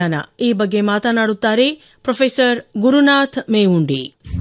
ಜ್ಞಾನ ಈ ಬಗ್ಗೆ ಮಾತನಾಡುತ್ತಾರೆ ಪ್ರೊಫೆಸರ್ ಗುರುನಾಥ್ ಮೇವುಂಡಿ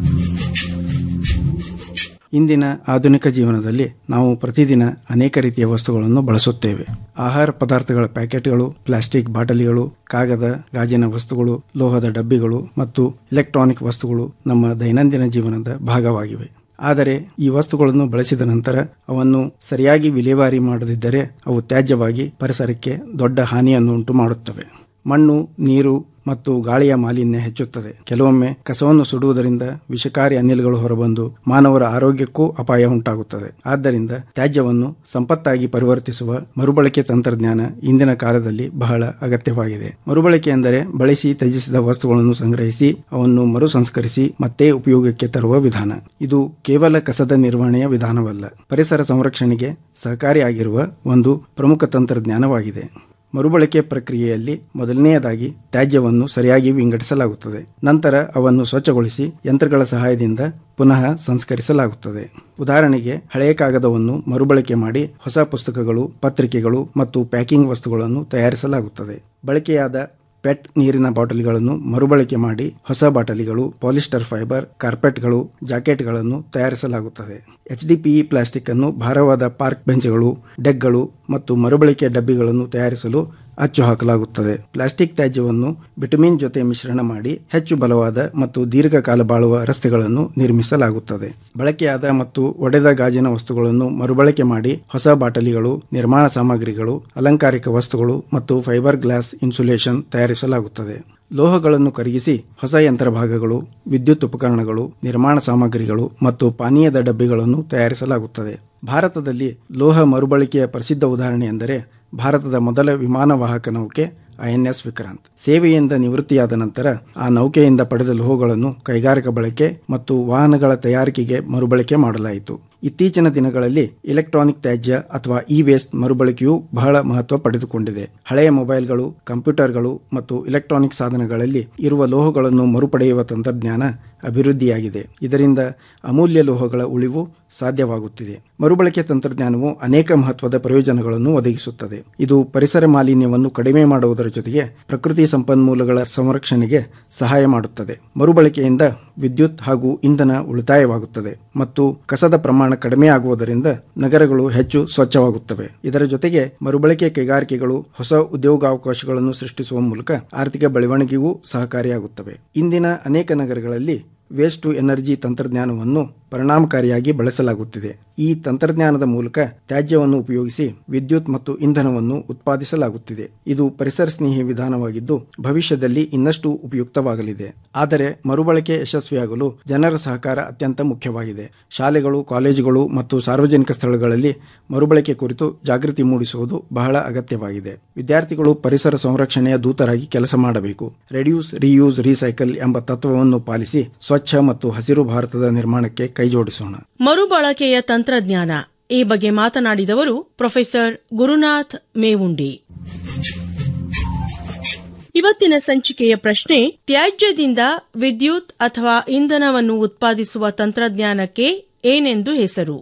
ಇಂದಿನ ಆಧುನಿಕ ಜೀವನದಲ್ಲಿ ನಾವು ಪ್ರತಿದಿನ ಅನೇಕ ರೀತಿಯ ವಸ್ತುಗಳನ್ನು ಬಳಸುತ್ತೇವೆ ಆಹಾರ ಪದಾರ್ಥಗಳ ಪ್ಯಾಕೆಟ್ಗಳು ಪ್ಲಾಸ್ಟಿಕ್ ಬಾಟಲಿಗಳು ಕಾಗದ ಗಾಜಿನ ವಸ್ತುಗಳು ಲೋಹದ ಡಬ್ಬಿಗಳು ಮತ್ತು ಎಲೆಕ್ಟ್ರಾನಿಕ್ ವಸ್ತುಗಳು ನಮ್ಮ ದೈನಂದಿನ ಜೀವನದ ಭಾಗವಾಗಿವೆ ಆದರೆ ಈ ವಸ್ತುಗಳನ್ನು ಬಳಸಿದ ನಂತರ ಅವನ್ನು ಸರಿಯಾಗಿ ವಿಲೇವಾರಿ ಮಾಡದಿದ್ದರೆ ಅವು ತ್ಯಾಜ್ಯವಾಗಿ ಪರಿಸರಕ್ಕೆ ದೊಡ್ಡ ಹಾನಿಯನ್ನು ಉಂಟು ಮಾಡುತ್ತವೆ ಮಣ್ಣು ನೀರು ಮತ್ತು ಗಾಳಿಯ ಮಾಲಿನ್ಯ ಹೆಚ್ಚುತ್ತದೆ ಕೆಲವೊಮ್ಮೆ ಕಸವನ್ನು ಸುಡುವುದರಿಂದ ವಿಷಕಾರಿ ಅನಿಲಗಳು ಹೊರಬಂದು ಮಾನವರ ಆರೋಗ್ಯಕ್ಕೂ ಅಪಾಯ ಉಂಟಾಗುತ್ತದೆ ಆದ್ದರಿಂದ ತ್ಯಾಜ್ಯವನ್ನು ಸಂಪತ್ತಾಗಿ ಪರಿವರ್ತಿಸುವ ಮರುಬಳಕೆ ತಂತ್ರಜ್ಞಾನ ಇಂದಿನ ಕಾಲದಲ್ಲಿ ಬಹಳ ಅಗತ್ಯವಾಗಿದೆ ಮರುಬಳಕೆ ಎಂದರೆ ಬಳಸಿ ತ್ಯಜಿಸಿದ ವಸ್ತುಗಳನ್ನು ಸಂಗ್ರಹಿಸಿ ಅವನ್ನು ಮರು ಸಂಸ್ಕರಿಸಿ ಮತ್ತೆ ಉಪಯೋಗಕ್ಕೆ ತರುವ ವಿಧಾನ ಇದು ಕೇವಲ ಕಸದ ನಿರ್ವಹಣೆಯ ವಿಧಾನವಲ್ಲ ಪರಿಸರ ಸಂರಕ್ಷಣೆಗೆ ಸಹಕಾರಿಯಾಗಿರುವ ಒಂದು ಪ್ರಮುಖ ತಂತ್ರಜ್ಞಾನವಾಗಿದೆ ಮರುಬಳಕೆ ಪ್ರಕ್ರಿಯೆಯಲ್ಲಿ ಮೊದಲನೆಯದಾಗಿ ತ್ಯಾಜ್ಯವನ್ನು ಸರಿಯಾಗಿ ವಿಂಗಡಿಸಲಾಗುತ್ತದೆ ನಂತರ ಅವನ್ನು ಸ್ವಚ್ಛಗೊಳಿಸಿ ಯಂತ್ರಗಳ ಸಹಾಯದಿಂದ ಪುನಃ ಸಂಸ್ಕರಿಸಲಾಗುತ್ತದೆ ಉದಾಹರಣೆಗೆ ಹಳೆಯ ಕಾಗದವನ್ನು ಮರುಬಳಕೆ ಮಾಡಿ ಹೊಸ ಪುಸ್ತಕಗಳು ಪತ್ರಿಕೆಗಳು ಮತ್ತು ಪ್ಯಾಕಿಂಗ್ ವಸ್ತುಗಳನ್ನು ತಯಾರಿಸಲಾಗುತ್ತದೆ ಬಳಕೆಯಾದ ಪೆಟ್ ನೀರಿನ ಬಾಟಲಿಗಳನ್ನು ಮರುಬಳಕೆ ಮಾಡಿ ಹೊಸ ಬಾಟಲಿಗಳು ಪಾಲಿಸ್ಟರ್ ಫೈಬರ್ ಕಾರ್ಪೆಟ್ಗಳು ಜಾಕೆಟ್ಗಳನ್ನು ತಯಾರಿಸಲಾಗುತ್ತದೆ ಎಚ್ಡಿಪಿಇ ಪ್ಲಾಸ್ಟಿಕ್ ಅನ್ನು ಭಾರವಾದ ಪಾರ್ಕ್ ಬೆಂಚ್ಗಳು ಡೆಕ್ಗಳು ಮತ್ತು ಮರುಬಳಕೆ ಡಬ್ಬಿಗಳನ್ನು ತಯಾರಿಸಲು ಅಚ್ಚು ಹಾಕಲಾಗುತ್ತದೆ ಪ್ಲಾಸ್ಟಿಕ್ ತ್ಯಾಜ್ಯವನ್ನು ಬಿಟಮಿನ್ ಜೊತೆ ಮಿಶ್ರಣ ಮಾಡಿ ಹೆಚ್ಚು ಬಲವಾದ ಮತ್ತು ದೀರ್ಘಕಾಲ ಬಾಳುವ ರಸ್ತೆಗಳನ್ನು ನಿರ್ಮಿಸಲಾಗುತ್ತದೆ ಬಳಕೆಯಾದ ಮತ್ತು ಒಡೆದ ಗಾಜಿನ ವಸ್ತುಗಳನ್ನು ಮರುಬಳಕೆ ಮಾಡಿ ಹೊಸ ಬಾಟಲಿಗಳು ನಿರ್ಮಾಣ ಸಾಮಗ್ರಿಗಳು ಅಲಂಕಾರಿಕ ವಸ್ತುಗಳು ಮತ್ತು ಫೈಬರ್ ಗ್ಲಾಸ್ ಇನ್ಸುಲೇಷನ್ ತಯಾರಿಸಲಾಗುತ್ತದೆ ಲೋಹಗಳನ್ನು ಕರಗಿಸಿ ಹೊಸ ಯಂತ್ರ ಭಾಗಗಳು ವಿದ್ಯುತ್ ಉಪಕರಣಗಳು ನಿರ್ಮಾಣ ಸಾಮಗ್ರಿಗಳು ಮತ್ತು ಪಾನೀಯದ ಡಬ್ಬಿಗಳನ್ನು ತಯಾರಿಸಲಾಗುತ್ತದೆ ಭಾರತದಲ್ಲಿ ಲೋಹ ಮರುಬಳಕೆಯ ಪ್ರಸಿದ್ಧ ಉದಾಹರಣೆ ಎಂದರೆ ಭಾರತದ ಮೊದಲ ವಿಮಾನವಾಹಕ ನೌಕೆ ಐಎನ್ಎಸ್ ವಿಕ್ರಾಂತ್ ಸೇವೆಯಿಂದ ನಿವೃತ್ತಿಯಾದ ನಂತರ ಆ ನೌಕೆಯಿಂದ ಪಡೆದ ಲೋಹಗಳನ್ನು ಕೈಗಾರಿಕಾ ಬಳಕೆ ಮತ್ತು ವಾಹನಗಳ ತಯಾರಿಕೆಗೆ ಮರುಬಳಕೆ ಮಾಡಲಾಯಿತು ಇತ್ತೀಚಿನ ದಿನಗಳಲ್ಲಿ ಇಲೆಕ್ಟ್ರಾನಿಕ್ ತ್ಯಾಜ್ಯ ಅಥವಾ ಇ ವೇಸ್ಟ್ ಮರುಬಳಕೆಯು ಬಹಳ ಮಹತ್ವ ಪಡೆದುಕೊಂಡಿದೆ ಹಳೆಯ ಮೊಬೈಲ್ಗಳು ಕಂಪ್ಯೂಟರ್ಗಳು ಮತ್ತು ಇಲೆಕ್ಟ್ರಾನಿಕ್ ಸಾಧನಗಳಲ್ಲಿ ಇರುವ ಲೋಹಗಳನ್ನು ಮರುಪಡೆಯುವ ತಂತ್ರಜ್ಞಾನ ಅಭಿವೃದ್ಧಿಯಾಗಿದೆ ಇದರಿಂದ ಅಮೂಲ್ಯ ಲೋಹಗಳ ಉಳಿವು ಸಾಧ್ಯವಾಗುತ್ತಿದೆ ಮರುಬಳಕೆ ತಂತ್ರಜ್ಞಾನವು ಅನೇಕ ಮಹತ್ವದ ಪ್ರಯೋಜನಗಳನ್ನು ಒದಗಿಸುತ್ತದೆ ಇದು ಪರಿಸರ ಮಾಲಿನ್ಯವನ್ನು ಕಡಿಮೆ ಮಾಡುವುದರ ಜೊತೆಗೆ ಪ್ರಕೃತಿ ಸಂಪನ್ಮೂಲಗಳ ಸಂರಕ್ಷಣೆಗೆ ಸಹಾಯ ಮಾಡುತ್ತದೆ ಮರುಬಳಕೆಯಿಂದ ವಿದ್ಯುತ್ ಹಾಗೂ ಇಂಧನ ಉಳಿತಾಯವಾಗುತ್ತದೆ ಮತ್ತು ಕಸದ ಪ್ರಮಾಣ ಕಡಿಮೆ ಆಗುವುದರಿಂದ ನಗರಗಳು ಹೆಚ್ಚು ಸ್ವಚ್ಛವಾಗುತ್ತವೆ ಇದರ ಜೊತೆಗೆ ಮರುಬಳಕೆ ಕೈಗಾರಿಕೆಗಳು ಹೊಸ ಉದ್ಯೋಗಾವಕಾಶಗಳನ್ನು ಸೃಷ್ಟಿಸುವ ಮೂಲಕ ಆರ್ಥಿಕ ಬೆಳವಣಿಗೆಗೂ ಸಹಕಾರಿಯಾಗುತ್ತವೆ ಇಂದಿನ ಅನೇಕ ನಗರಗಳಲ್ಲಿ ವೇಸ್ಟ್ ಟು ಎನರ್ಜಿ ತಂತ್ರಜ್ಞಾನವನ್ನು ಪರಿಣಾಮಕಾರಿಯಾಗಿ ಬಳಸಲಾಗುತ್ತಿದೆ ಈ ತಂತ್ರಜ್ಞಾನದ ಮೂಲಕ ತ್ಯಾಜ್ಯವನ್ನು ಉಪಯೋಗಿಸಿ ವಿದ್ಯುತ್ ಮತ್ತು ಇಂಧನವನ್ನು ಉತ್ಪಾದಿಸಲಾಗುತ್ತಿದೆ ಇದು ಪರಿಸರ ಸ್ನೇಹಿ ವಿಧಾನವಾಗಿದ್ದು ಭವಿಷ್ಯದಲ್ಲಿ ಇನ್ನಷ್ಟು ಉಪಯುಕ್ತವಾಗಲಿದೆ ಆದರೆ ಮರುಬಳಕೆ ಯಶಸ್ವಿಯಾಗಲು ಜನರ ಸಹಕಾರ ಅತ್ಯಂತ ಮುಖ್ಯವಾಗಿದೆ ಶಾಲೆಗಳು ಕಾಲೇಜುಗಳು ಮತ್ತು ಸಾರ್ವಜನಿಕ ಸ್ಥಳಗಳಲ್ಲಿ ಮರುಬಳಕೆ ಕುರಿತು ಜಾಗೃತಿ ಮೂಡಿಸುವುದು ಬಹಳ ಅಗತ್ಯವಾಗಿದೆ ವಿದ್ಯಾರ್ಥಿಗಳು ಪರಿಸರ ಸಂರಕ್ಷಣೆಯ ದೂತರಾಗಿ ಕೆಲಸ ಮಾಡಬೇಕು ರೆಡ್ಯೂಸ್ ರಿಯೂಸ್ ರೀಸೈಕಲ್ ಎಂಬ ತತ್ವವನ್ನು ಪಾಲಿಸಿ ಸ್ವಚ್ಛ ಮತ್ತು ಹಸಿರು ಭಾರತದ ನಿರ್ಮಾಣಕ್ಕೆ ಕೈಜೋಡಿಸೋಣ ಮರುಬಳಕೆಯ ತಂತ್ರಜ್ಞಾನ ಈ ಬಗ್ಗೆ ಮಾತನಾಡಿದವರು ಪ್ರೊಫೆಸರ್ ಗುರುನಾಥ್ ಮೇವುಂಡಿ ಇವತ್ತಿನ ಸಂಚಿಕೆಯ ಪ್ರಶ್ನೆ ತ್ಯಾಜ್ಯದಿಂದ ವಿದ್ಯುತ್ ಅಥವಾ ಇಂಧನವನ್ನು ಉತ್ಪಾದಿಸುವ ತಂತ್ರಜ್ಞಾನಕ್ಕೆ ಏನೆಂದು ಹೆಸರು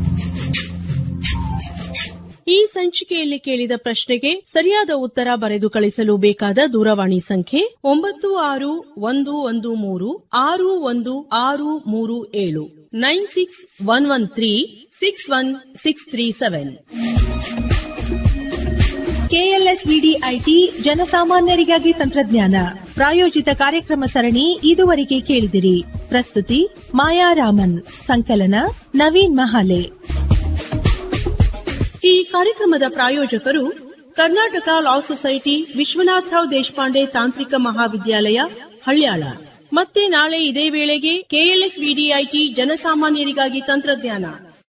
ಈ ಸಂಚಿಕೆಯಲ್ಲಿ ಕೇಳಿದ ಪ್ರಶ್ನೆಗೆ ಸರಿಯಾದ ಉತ್ತರ ಬರೆದು ಕಳಿಸಲು ಬೇಕಾದ ದೂರವಾಣಿ ಸಂಖ್ಯೆ ಒಂಬತ್ತು ಆರು ಒಂದು ಒಂದು ಮೂರು ಆರು ಒಂದು ಆರು ಮೂರು ಏಳು nine six one one three six one six three seven KLSVD IT ಜನಸಾಮಾನ್ಯರಿಗಾಗಿ ತಂತ್ರಜ್ಞಾನ ಪ್ರಾಯೋಜಿತ ಕಾರ್ಯಕ್ರಮ ಸರಣಿ ಇದುವರೆಗೆ ಕೇಳಿದಿರಿ ಪ್ರಸ್ತುತಿ ಮಾಯಾ ರಾಮನ್ ಸಂಕಲನ ನವೀನ್ ಮಹಾಲೆ ಈ ಕಾರ್ಯಕ್ರಮದ ಪ್ರಾಯೋಜಕರು ಕರ್ನಾಟಕ ಲಾ ಸೊಸೈಟಿ ವಿಶ್ವನಾಥರಾವ್ ದೇಶಪಾಂಡೆ ತಾಂತ್ರಿಕ ಮಹಾವಿದ್ಯಾಲಯ ಹಳ್ಯಾಳ ಮತ್ತೆ ನಾಳೆ ಇದೇ ವೇಳೆಗೆ ಕೆಎಲ್ಎಸ್ ವಿಡಿಐಟಿ ಜನಸಾಮಾನ್ಯರಿಗಾಗಿ ತಂತ್ರಜ್ಞಾನ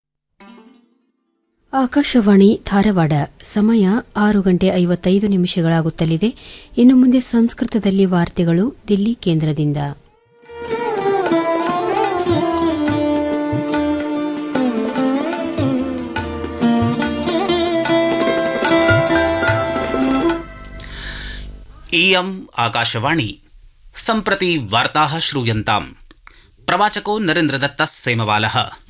ಆಕಾಶವಾಣಿ ಧಾರವಾಡ ಸಮಯ ಆರು ಗಂಟೆ ಐವತ್ತೈದು ನಿಮಿಷಗಳಾಗುತ್ತಲಿದೆ ಇನ್ನು ಮುಂದೆ ಸಂಸ್ಕೃತದಲ್ಲಿ ವಾರ್ತೆಗಳು ದಿಲ್ಲಿ ಕೇಂದ್ರದಿಂದ इयम् आकाशवाणी सम्प्रति वार्ताः श्रूयन्ताम् प्रवाचको नरेन्द्रदत्तः सेमवालः